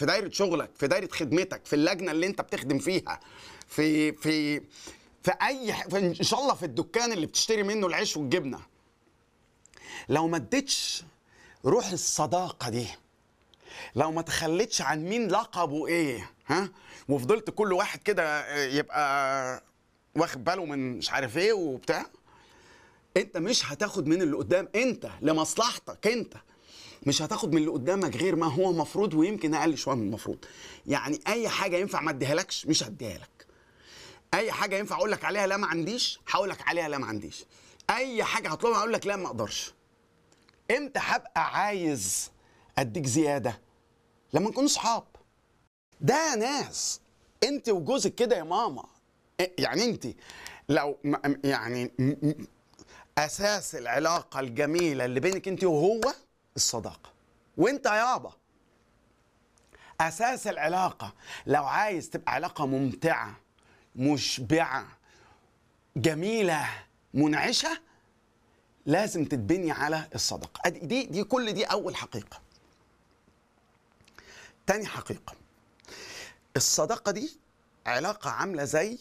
في دايره شغلك في دايره خدمتك في اللجنه اللي انت بتخدم فيها في في في اي ح- في ان شاء الله في الدكان اللي بتشتري منه العيش والجبنه لو ما اديتش روح الصداقه دي لو ما تخليتش عن مين لقبه ايه ها وفضلت كل واحد كده يبقى واخد باله من مش عارف ايه وبتاع انت مش هتاخد من اللي قدام انت لمصلحتك انت مش هتاخد من اللي قدامك غير ما هو مفروض ويمكن اقل شويه من المفروض يعني اي حاجه ينفع ما اديها لكش مش هديها لك اي حاجه ينفع اقول لك عليها لا ما عنديش هقول لك عليها لا ما عنديش اي حاجه هطلبها اقول لك لا ما اقدرش امتى هبقى عايز اديك زياده لما نكون صحاب ده ناس انت وجوزك كده يا ماما إيه- يعني انت لو م- يعني م- م- اساس العلاقه الجميله اللي بينك انت وهو الصداقه وانت يابا اساس العلاقه لو عايز تبقى علاقه ممتعه مشبعه جميله منعشه لازم تتبني على الصداقه أدي- دي دي كل دي اول حقيقه تاني حقيقه الصداقه دي علاقه عامله زي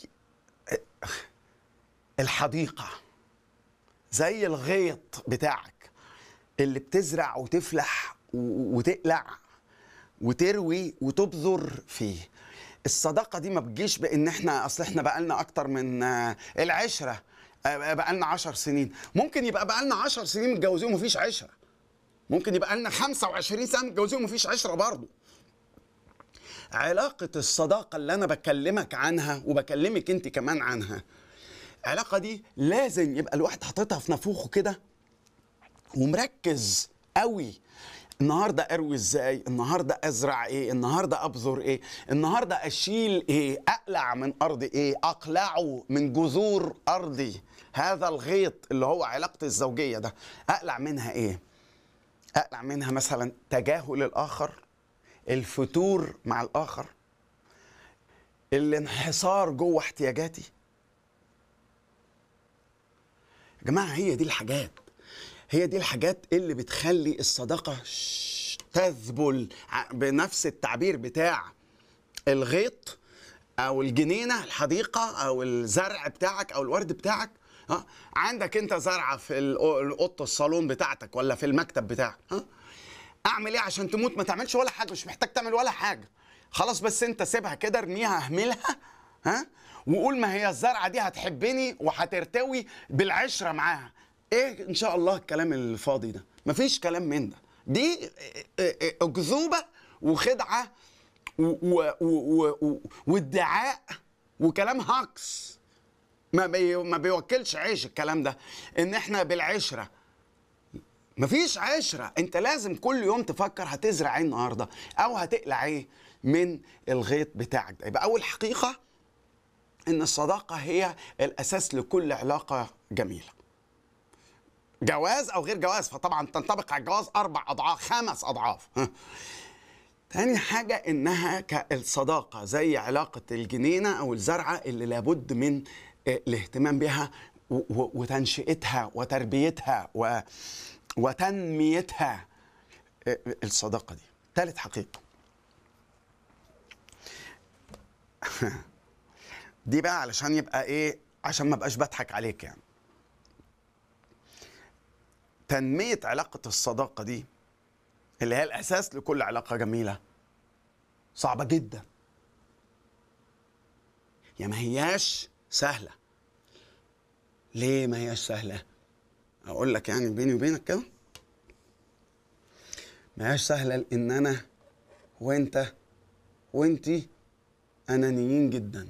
الحديقه زي الغيط بتاعك اللي بتزرع وتفلح و- وتقلع وتروي وتبذر فيه الصداقه دي ما بتجيش بان احنا اصل احنا بقالنا اكتر من آه، العشره آه، بقالنا عشر سنين ممكن يبقى بقالنا عشر سنين متجوزين ومفيش عشره ممكن يبقى لنا 25 سنه متجوزين ومفيش عشره برضه علاقة الصداقة اللي أنا بكلمك عنها وبكلمك أنت كمان عنها العلاقة دي لازم يبقى الواحد حاططها في نافوخه كده ومركز قوي النهارده اروي ازاي النهارده ازرع ايه النهارده ابذر ايه النهارده اشيل ايه اقلع من ارض ايه اقلعه من جذور ارضي هذا الغيط اللي هو علاقتي الزوجيه ده اقلع منها ايه اقلع منها مثلا تجاهل الاخر الفتور مع الاخر الانحصار جوه احتياجاتي يا جماعه هي دي الحاجات هي دي الحاجات اللي بتخلي الصداقه ش- تذبل ع- بنفس التعبير بتاع الغيط او الجنينه الحديقه او الزرع بتاعك او الورد بتاعك ها عندك انت زرعه في الأو- اوضه الصالون بتاعتك ولا في المكتب بتاعك ها اعمل ايه عشان تموت ما تعملش ولا حاجه مش محتاج تعمل ولا حاجه خلاص بس انت سيبها كده ارميها اهملها ها وقول ما هي الزرعه دي هتحبني وهترتوي بالعشره معاها ايه ان شاء الله الكلام الفاضي ده مفيش كلام من ده دي اكذوبه وخدعه و- و- و- و- وادعاء وكلام هاكس ما بي ما بيوكلش عيش الكلام ده ان احنا بالعشره مفيش عشرة انت لازم كل يوم تفكر هتزرع ايه النهارده او هتقلع ايه من الغيط بتاعك ده يبقى اول حقيقة ان الصداقة هي الاساس لكل علاقة جميلة جواز او غير جواز فطبعا تنطبق على الجواز اربع اضعاف خمس اضعاف ها. تاني حاجة إنها كالصداقة زي علاقة الجنينة أو الزرعة اللي لابد من آه، الاهتمام بها و- و- وتنشئتها وتربيتها و- وتنميتها آه، الصداقة دي ثالث حقيقة دي بقى علشان يبقى إيه عشان ما بقاش بضحك عليك يعني تنمية علاقة الصداقة دي اللي هي الاساس لكل علاقه جميله صعبه جدا يا ما هياش سهله ليه ما هياش سهله اقول لك يعني بيني وبينك كده ما هياش سهله لان انا وانت وانتي انانيين جدا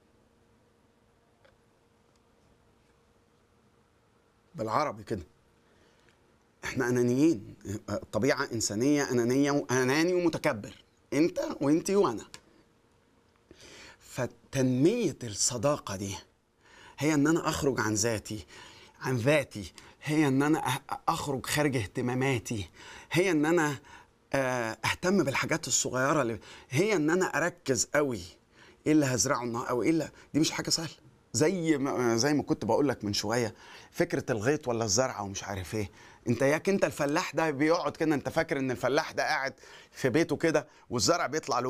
بالعربي كده احنا انانيين طبيعه انسانيه انانيه واناني ومتكبر انت وانت وانا فتنميه الصداقه دي هي ان انا اخرج عن ذاتي عن ذاتي هي ان انا أه- اخرج خارج اهتماماتي هي ان انا آه، اهتم بالحاجات الصغيره اللي هي ان انا اركز قوي ايه اللي هزرعه النهارده او ايه اللي دي مش حاجه سهله زي ما زي ما كنت بقول لك من شويه فكره الغيط ولا الزرعه ومش عارف ايه انت ياك انت الفلاح ده بيقعد كده انت فاكر ان الفلاح ده قاعد في بيته كده والزرع بيطلع له